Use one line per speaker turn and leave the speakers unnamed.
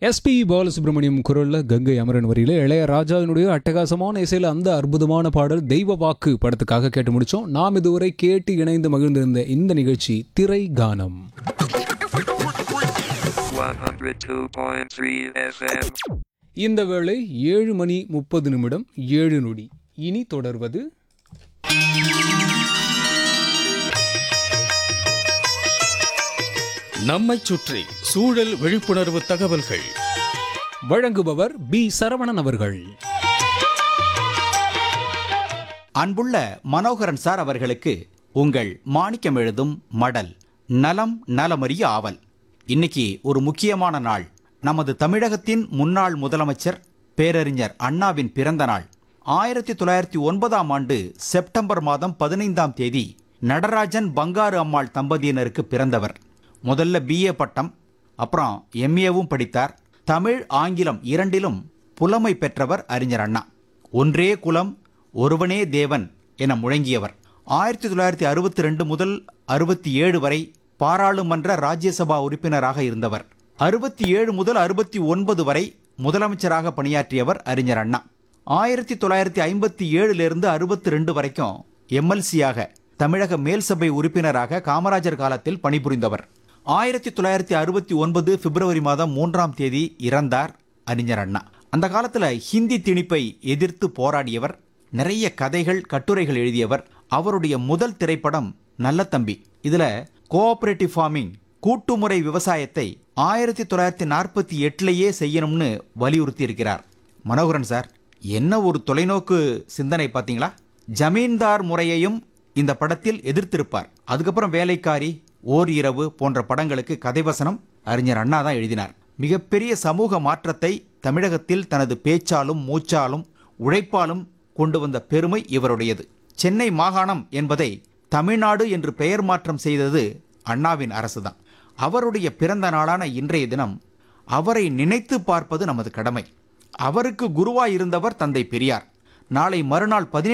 SP Balasubramaniam குரல்ல கங்கை அமரன் வரியில இளையராஜாவினுடைய அட்டகாசமான இசையில அந்த அற்புதமான பாடல் தெய்வ வாக்கு படத்துக்காக கேட்டு முடிச்சோம் நாம் இதுவரை கேட்டு இணைந்து மகிழ்ந்திருந்த இந்த நிகழ்ச்சி திரை கானம்
102.3 FM.
இந்த வேளை ஏழு மணி முப்பது நிமிடம் ஏழு நொடி இனி தொடர்வது
நம்மைச் சுற்றி சூழல் விழிப்புணர்வு தகவல்கள்
வழங்குபவர் பி சரவணன் அவர்கள்
அன்புள்ள மனோகரன் சார் அவர்களுக்கு உங்கள் மாணிக்கம் எழுதும் மடல் நலம் நலமறிய ஆவல் இன்னைக்கு ஒரு முக்கியமான நாள் நமது தமிழகத்தின் முன்னாள் முதலமைச்சர் பேரறிஞர் அண்ணாவின் பிறந்த நாள் ஆயிரத்தி தொள்ளாயிரத்தி ஒன்பதாம் ஆண்டு செப்டம்பர் மாதம் பதினைந்தாம் தேதி நடராஜன் பங்காரு அம்மாள் தம்பதியினருக்கு பிறந்தவர் முதல்ல பிஏ பட்டம் அப்புறம் எம்ஏவும் படித்தார் தமிழ் ஆங்கிலம் இரண்டிலும் புலமை பெற்றவர் அறிஞர் அண்ணா ஒன்றே குலம் ஒருவனே தேவன் என முழங்கியவர் ஆயிரத்தி தொள்ளாயிரத்தி அறுபத்தி ரெண்டு முதல் அறுபத்தி ஏழு வரை பாராளுமன்ற ராஜ்யசபா உறுப்பினராக இருந்தவர் அறுபத்தி ஏழு முதல் அறுபத்தி ஒன்பது வரை முதலமைச்சராக பணியாற்றியவர் அறிஞர் அண்ணா ஆயிரத்தி தொள்ளாயிரத்தி ஐம்பத்தி ஏழிலிருந்து அறுபத்தி ரெண்டு வரைக்கும் எம்எல்சியாக தமிழக மேல்சபை உறுப்பினராக காமராஜர் காலத்தில் பணிபுரிந்தவர் ஆயிரத்தி தொள்ளாயிரத்தி அறுபத்தி ஒன்பது பிப்ரவரி மாதம் மூன்றாம் தேதி இறந்தார் அறிஞர் அண்ணா அந்த காலத்துல ஹிந்தி திணிப்பை எதிர்த்து போராடியவர் நிறைய கதைகள் கட்டுரைகள் எழுதியவர் அவருடைய முதல் திரைப்படம் நல்ல தம்பி இதுல கோஆபரேட்டிவ் ஃபார்மிங் கூட்டுமுறை விவசாயத்தை ஆயிரத்தி தொள்ளாயிரத்தி நாற்பத்தி எட்டுலேயே செய்யணும்னு வலியுறுத்தி இருக்கிறார் மனோகரன் சார் என்ன ஒரு தொலைநோக்கு சிந்தனை பார்த்தீங்களா ஜமீன்தார் முறையையும் இந்த படத்தில் எதிர்த்திருப்பார் அதுக்கப்புறம் வேலைக்காரி ஓர் இரவு போன்ற படங்களுக்கு கதைவசனம் அறிஞர் அண்ணா தான் எழுதினார் மிகப்பெரிய சமூக மாற்றத்தை தமிழகத்தில் தனது பேச்சாலும் மூச்சாலும் உழைப்பாலும் கொண்டு வந்த பெருமை இவருடையது சென்னை மாகாணம் என்பதை தமிழ்நாடு என்று பெயர் மாற்றம் செய்தது அண்ணாவின் அரசுதான் அவருடைய பிறந்த நாளான இன்றைய தினம் அவரை நினைத்து பார்ப்பது நமது கடமை அவருக்கு குருவாய் இருந்தவர் தந்தை பெரியார் நாளை மறுநாள் பதினேழு